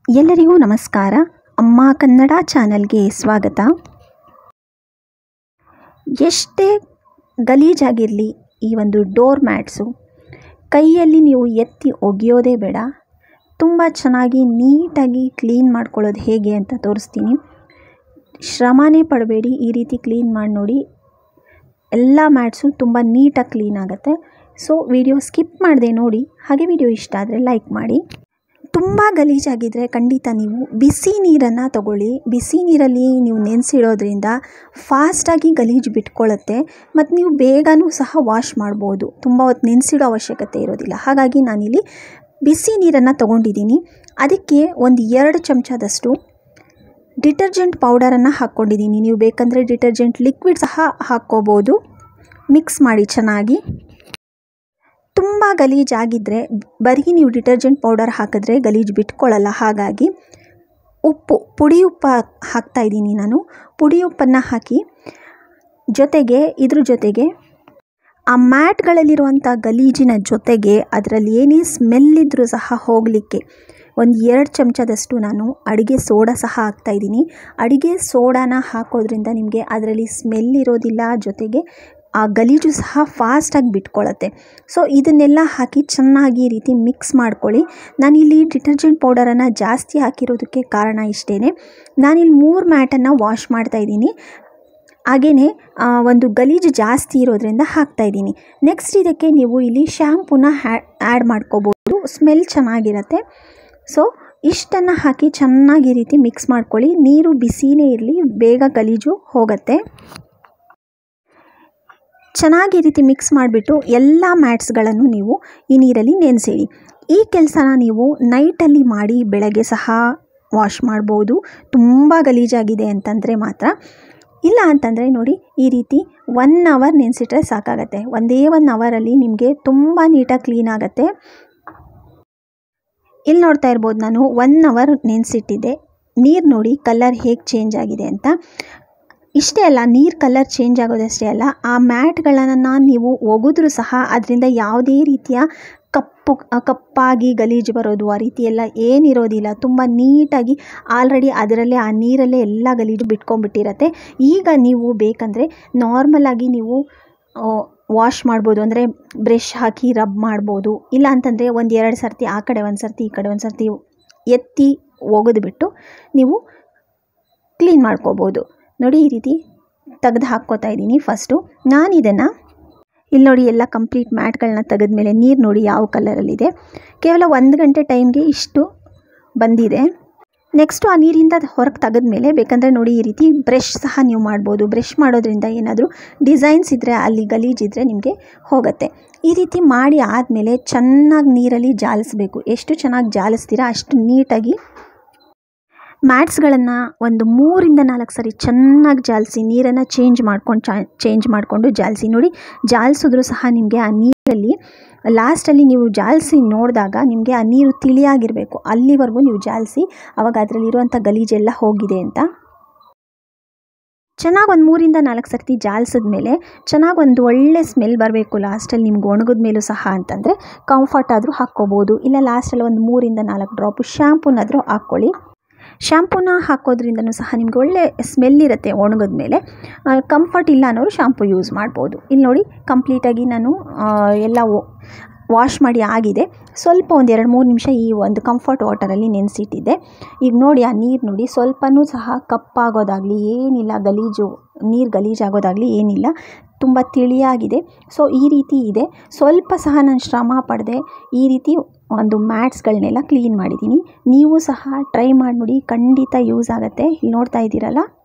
ಎಲ್ಲರಿಗೂ ನಮಸ್ಕಾರ ಅಮ್ಮ ಕನ್ನಡ ಚಾನಲ್ಗೆ ಸ್ವಾಗತ ಎಷ್ಟೇ ಗಲೀಜಾಗಿರಲಿ ಈ ಒಂದು ಡೋರ್ ಮ್ಯಾಟ್ಸು ಕೈಯಲ್ಲಿ ನೀವು ಎತ್ತಿ ಒಗೆಯೋದೇ ಬೇಡ ತುಂಬ ಚೆನ್ನಾಗಿ ನೀಟಾಗಿ ಕ್ಲೀನ್ ಮಾಡ್ಕೊಳ್ಳೋದು ಹೇಗೆ ಅಂತ ತೋರಿಸ್ತೀನಿ ಶ್ರಮನೇ ಪಡಬೇಡಿ ಈ ರೀತಿ ಕ್ಲೀನ್ ಮಾಡಿ ನೋಡಿ ಎಲ್ಲ ಮ್ಯಾಟ್ಸು ತುಂಬ ನೀಟಾಗಿ ಕ್ಲೀನ್ ಆಗುತ್ತೆ ಸೊ ವಿಡಿಯೋ ಸ್ಕಿಪ್ ಮಾಡದೆ ನೋಡಿ ಹಾಗೆ ವಿಡಿಯೋ ಇಷ್ಟ ಆದರೆ ಲೈಕ್ ಮಾಡಿ ತುಂಬ ಗಲೀಜಾಗಿದ್ದರೆ ಖಂಡಿತ ನೀವು ಬಿಸಿ ನೀರನ್ನು ತಗೊಳ್ಳಿ ಬಿಸಿ ನೀರಲ್ಲಿ ನೀವು ನೆನೆಸಿಡೋದ್ರಿಂದ ಫಾಸ್ಟಾಗಿ ಗಲೀಜು ಬಿಟ್ಕೊಳ್ಳುತ್ತೆ ಮತ್ತು ನೀವು ಬೇಗನೂ ಸಹ ವಾಶ್ ಮಾಡ್ಬೋದು ತುಂಬ ಹೊತ್ತು ನೆನೆಸಿಡೋ ಅವಶ್ಯಕತೆ ಇರೋದಿಲ್ಲ ಹಾಗಾಗಿ ನಾನಿಲ್ಲಿ ಬಿಸಿ ನೀರನ್ನು ತೊಗೊಂಡಿದ್ದೀನಿ ಅದಕ್ಕೆ ಒಂದು ಎರಡು ಚಮಚದಷ್ಟು ಡಿಟರ್ಜೆಂಟ್ ಪೌಡರನ್ನು ಹಾಕ್ಕೊಂಡಿದ್ದೀನಿ ನೀವು ಬೇಕಂದರೆ ಡಿಟರ್ಜೆಂಟ್ ಲಿಕ್ವಿಡ್ ಸಹ ಹಾಕ್ಕೋಬೋದು ಮಿಕ್ಸ್ ಮಾಡಿ ಚೆನ್ನಾಗಿ ತುಂಬ ಗಲೀಜಾಗಿದ್ದರೆ ಬರೀ ನೀವು ಡಿಟರ್ಜೆಂಟ್ ಪೌಡರ್ ಹಾಕಿದ್ರೆ ಗಲೀಜು ಬಿಟ್ಕೊಳ್ಳಲ್ಲ ಹಾಗಾಗಿ ಉಪ್ಪು ಪುಡಿ ಉಪ್ಪು ಹಾಕ್ತಾಯಿದ್ದೀನಿ ನಾನು ಪುಡಿ ಉಪ್ಪನ್ನು ಹಾಕಿ ಜೊತೆಗೆ ಇದ್ರ ಜೊತೆಗೆ ಆ ಮ್ಯಾಟ್ಗಳಲ್ಲಿರುವಂಥ ಗಲೀಜಿನ ಜೊತೆಗೆ ಅದರಲ್ಲಿ ಏನೇ ಸ್ಮೆಲ್ ಇದ್ದರೂ ಸಹ ಹೋಗಲಿಕ್ಕೆ ಒಂದು ಎರಡು ಚಮಚದಷ್ಟು ನಾನು ಅಡುಗೆ ಸೋಡಾ ಸಹ ಹಾಕ್ತಾಯಿದ್ದೀನಿ ಅಡುಗೆ ಸೋಡಾನ ಹಾಕೋದ್ರಿಂದ ನಿಮಗೆ ಅದರಲ್ಲಿ ಸ್ಮೆಲ್ ಇರೋದಿಲ್ಲ ಜೊತೆಗೆ ಆ ಗಲೀಜು ಸಹ ಫಾಸ್ಟಾಗಿ ಬಿಟ್ಕೊಳ್ಳುತ್ತೆ ಸೊ ಇದನ್ನೆಲ್ಲ ಹಾಕಿ ಚೆನ್ನಾಗಿ ಈ ರೀತಿ ಮಿಕ್ಸ್ ಮಾಡ್ಕೊಳ್ಳಿ ನಾನಿಲ್ಲಿ ಡಿಟರ್ಜೆಂಟ್ ಪೌಡರನ್ನು ಜಾಸ್ತಿ ಹಾಕಿರೋದಕ್ಕೆ ಕಾರಣ ಇಷ್ಟೇ ನಾನಿಲ್ಲಿ ಮೂರು ಮ್ಯಾಟನ್ನು ವಾಶ್ ಮಾಡ್ತಾಯಿದ್ದೀನಿ ಹಾಗೆಯೇ ಒಂದು ಗಲೀಜು ಜಾಸ್ತಿ ಇರೋದ್ರಿಂದ ಹಾಕ್ತಾಯಿದ್ದೀನಿ ನೆಕ್ಸ್ಟ್ ಇದಕ್ಕೆ ನೀವು ಇಲ್ಲಿ ಶ್ಯಾಂಪೂನ ಹ್ಯಾ ಆ್ಯಡ್ ಮಾಡ್ಕೋಬೋದು ಸ್ಮೆಲ್ ಚೆನ್ನಾಗಿರುತ್ತೆ ಸೊ ಇಷ್ಟನ್ನು ಹಾಕಿ ಚೆನ್ನಾಗಿ ಈ ರೀತಿ ಮಿಕ್ಸ್ ಮಾಡ್ಕೊಳ್ಳಿ ನೀರು ಬಿಸಿನೇ ಇರಲಿ ಬೇಗ ಗಲೀಜು ಹೋಗುತ್ತೆ ಚೆನ್ನಾಗಿ ಈ ರೀತಿ ಮಿಕ್ಸ್ ಮಾಡಿಬಿಟ್ಟು ಎಲ್ಲ ಮ್ಯಾಟ್ಸ್ಗಳನ್ನು ನೀವು ಈ ನೀರಲ್ಲಿ ನೆನೆಸಿಡಿ ಈ ಕೆಲಸನ ನೀವು ನೈಟಲ್ಲಿ ಮಾಡಿ ಬೆಳಗ್ಗೆ ಸಹ ವಾಶ್ ಮಾಡ್ಬೋದು ತುಂಬ ಗಲೀಜಾಗಿದೆ ಅಂತಂದರೆ ಮಾತ್ರ ಇಲ್ಲ ಅಂತಂದರೆ ನೋಡಿ ಈ ರೀತಿ ಒನ್ ಅವರ್ ನೆನೆಸಿಟ್ರೆ ಸಾಕಾಗತ್ತೆ ಒಂದೇ ಒನ್ ಅವರಲ್ಲಿ ನಿಮಗೆ ತುಂಬ ನೀಟಾಗಿ ಕ್ಲೀನ್ ಆಗುತ್ತೆ ಇಲ್ಲಿ ನೋಡ್ತಾ ಇರ್ಬೋದು ನಾನು ಒನ್ ಅವರ್ ನೆನೆಸಿಟ್ಟಿದ್ದೆ ನೀರು ನೋಡಿ ಕಲರ್ ಹೇಗೆ ಚೇಂಜ್ ಆಗಿದೆ ಅಂತ ಇಷ್ಟೇ ಅಲ್ಲ ನೀರು ಕಲರ್ ಚೇಂಜ್ ಆಗೋದಷ್ಟೇ ಅಲ್ಲ ಆ ಮ್ಯಾಟ್ಗಳನ್ನು ನೀವು ಒಗೆದ್ರೂ ಸಹ ಅದರಿಂದ ಯಾವುದೇ ರೀತಿಯ ಕಪ್ಪು ಕಪ್ಪಾಗಿ ಗಲೀಜು ಬರೋದು ಆ ರೀತಿ ಎಲ್ಲ ಏನಿರೋದಿಲ್ಲ ತುಂಬ ನೀಟಾಗಿ ಆಲ್ರೆಡಿ ಅದರಲ್ಲೇ ಆ ನೀರಲ್ಲೇ ಎಲ್ಲ ಗಲೀಜು ಬಿಟ್ಕೊಂಡ್ಬಿಟ್ಟಿರತ್ತೆ ಈಗ ನೀವು ಬೇಕಂದರೆ ನಾರ್ಮಲಾಗಿ ನೀವು ವಾಶ್ ಮಾಡ್ಬೋದು ಅಂದರೆ ಬ್ರಷ್ ಹಾಕಿ ರಬ್ ಮಾಡ್ಬೋದು ಇಲ್ಲ ಅಂತಂದರೆ ಒಂದು ಎರಡು ಸರ್ತಿ ಆ ಕಡೆ ಒಂದು ಸರ್ತಿ ಈ ಕಡೆ ಒಂದು ಸರ್ತಿ ಎತ್ತಿ ಒಗೆದ್ಬಿಟ್ಟು ನೀವು ಕ್ಲೀನ್ ಮಾಡ್ಕೋಬೋದು ನೋಡಿ ಈ ರೀತಿ ತೆಗೆದು ಹಾಕ್ಕೋತಾ ಇದ್ದೀನಿ ಫಸ್ಟು ನಾನು ಇದನ್ನು ಇಲ್ಲಿ ನೋಡಿ ಎಲ್ಲ ಕಂಪ್ಲೀಟ್ ಮ್ಯಾಟ್ಗಳನ್ನ ತೆಗೆದ್ಮೇಲೆ ನೀರು ನೋಡಿ ಯಾವ ಕಲರಲ್ಲಿದೆ ಕೇವಲ ಒಂದು ಗಂಟೆ ಟೈಮ್ಗೆ ಇಷ್ಟು ಬಂದಿದೆ ನೆಕ್ಸ್ಟು ಆ ನೀರಿಂದ ಹೊರಗೆ ತೆಗೆದ್ಮೇಲೆ ಬೇಕಂದರೆ ನೋಡಿ ಈ ರೀತಿ ಬ್ರಷ್ ಸಹ ನೀವು ಮಾಡ್ಬೋದು ಬ್ರಷ್ ಮಾಡೋದ್ರಿಂದ ಏನಾದರೂ ಡಿಸೈನ್ಸ್ ಇದ್ದರೆ ಅಲ್ಲಿ ಗಲೀಜಿದ್ರೆ ನಿಮಗೆ ಹೋಗುತ್ತೆ ಈ ರೀತಿ ಮಾಡಿ ಆದಮೇಲೆ ಚೆನ್ನಾಗಿ ನೀರಲ್ಲಿ ಜಾಲಿಸ್ಬೇಕು ಎಷ್ಟು ಚೆನ್ನಾಗಿ ಜಾಲಿಸ್ತೀರಾ ಅಷ್ಟು ನೀಟಾಗಿ ಮ್ಯಾಟ್ಸ್ಗಳನ್ನು ಒಂದು ಮೂರಿಂದ ನಾಲ್ಕು ಸರಿ ಚೆನ್ನಾಗಿ ಜಾಲಿಸಿ ನೀರನ್ನು ಚೇಂಜ್ ಮಾಡ್ಕೊಂಡು ಚಾ ಚೇಂಜ್ ಮಾಡಿಕೊಂಡು ಜಾಲಿಸಿ ನೋಡಿ ಜಾಲಿಸಿದ್ರೂ ಸಹ ನಿಮಗೆ ಆ ನೀರಲ್ಲಿ ಲಾಸ್ಟಲ್ಲಿ ನೀವು ಜಾಲಿಸಿ ನೋಡಿದಾಗ ನಿಮಗೆ ಆ ನೀರು ತಿಳಿಯಾಗಿರಬೇಕು ಅಲ್ಲಿವರೆಗೂ ನೀವು ಜಾಲಿಸಿ ಆವಾಗ ಅದರಲ್ಲಿರುವಂಥ ಗಲೀಜೆಲ್ಲ ಹೋಗಿದೆ ಅಂತ ಚೆನ್ನಾಗಿ ಒಂದು ಮೂರಿಂದ ನಾಲ್ಕು ಸರ್ತಿ ಜಾಲಿಸಿದ್ಮೇಲೆ ಚೆನ್ನಾಗಿ ಒಂದು ಒಳ್ಳೆ ಸ್ಮೆಲ್ ಬರಬೇಕು ಲಾಸ್ಟಲ್ಲಿ ನಿಮ್ಗೆ ಒಣಗಿದ ಮೇಲೂ ಸಹ ಅಂತಂದರೆ ಕಂಫರ್ಟ್ ಆದರೂ ಹಾಕ್ಕೋಬೋದು ಇಲ್ಲ ಲಾಸ್ಟಲ್ಲಿ ಒಂದು ಮೂರಿಂದ ನಾಲ್ಕು ಡ್ರಾಪು ಶ್ಯಾಂಪೂನಾದರೂ ಹಾಕ್ಕೊಳ್ಳಿ ಶ್ಯಾಂಪೂನ ಹಾಕೋದ್ರಿಂದನೂ ಸಹ ನಿಮ್ಗೆ ಒಳ್ಳೆ ಸ್ಮೆಲ್ ಇರುತ್ತೆ ಒಣಗಿದ ಮೇಲೆ ಕಂಫರ್ಟ್ ಇಲ್ಲ ಅನ್ನೋರು ಶಾಂಪು ಯೂಸ್ ಮಾಡ್ಬೋದು ಇಲ್ಲಿ ನೋಡಿ ಕಂಪ್ಲೀಟಾಗಿ ನಾನು ಎಲ್ಲ ವಾಶ್ ಮಾಡಿ ಆಗಿದೆ ಸ್ವಲ್ಪ ಒಂದು ಎರಡು ಮೂರು ನಿಮಿಷ ಈ ಒಂದು ಕಂಫರ್ಟ್ ವಾಟರಲ್ಲಿ ನೆನೆಸಿಟ್ಟಿದ್ದೆ ಈಗ ನೋಡಿ ಆ ನೀರು ನೋಡಿ ಸ್ವಲ್ಪನೂ ಸಹ ಕಪ್ಪಾಗೋದಾಗಲಿ ಏನಿಲ್ಲ ಗಲೀಜು ನೀರು ಗಲೀಜಾಗೋದಾಗಲಿ ಏನಿಲ್ಲ ತುಂಬ ತಿಳಿಯಾಗಿದೆ ಸೊ ಈ ರೀತಿ ಇದೆ ಸ್ವಲ್ಪ ಸಹ ನಾನು ಶ್ರಮ ಪಡೆದೆ ಈ ರೀತಿ ಒಂದು ಮ್ಯಾಟ್ಸ್ಗಳನ್ನೆಲ್ಲ ಕ್ಲೀನ್ ಮಾಡಿದ್ದೀನಿ ನೀವು ಸಹ ಟ್ರೈ ಮಾಡಿ ನೋಡಿ ಖಂಡಿತ ಯೂಸ್ ಆಗುತ್ತೆ ಇಲ್ಲಿ ನೋಡ್ತಾ ಇದ್ದೀರಲ್ಲ